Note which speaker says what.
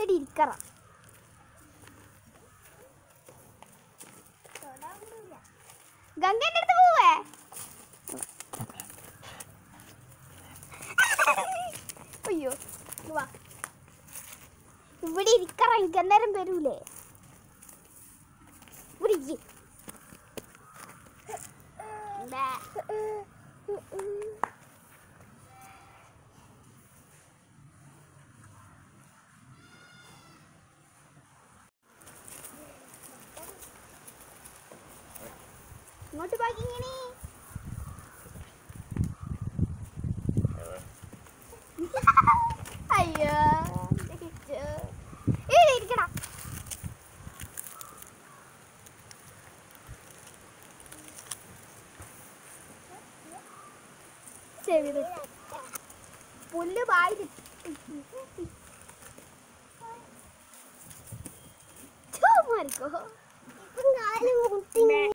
Speaker 1: ഇവിടെ ഇരിക്കറ ഗംഗന്റെ അടുത്ത് പോവേ അയ്യോ ഇങ്ങ് വാ ഇവിടെ ഇരിക്കറ എനിക്ക് അന്നേരം വരൂലേ ഇവിടെ ഇരിക്ക്. ബേ. ഇങ്ങോട്ട് ബാക്കി ഇങ്ങനെ അയ്യോ എന്റെ കിച്ചു. ഇവിടെ ഇരിക്കടാ ചെവിത് പുല്ല് വായി മാറിക്കോ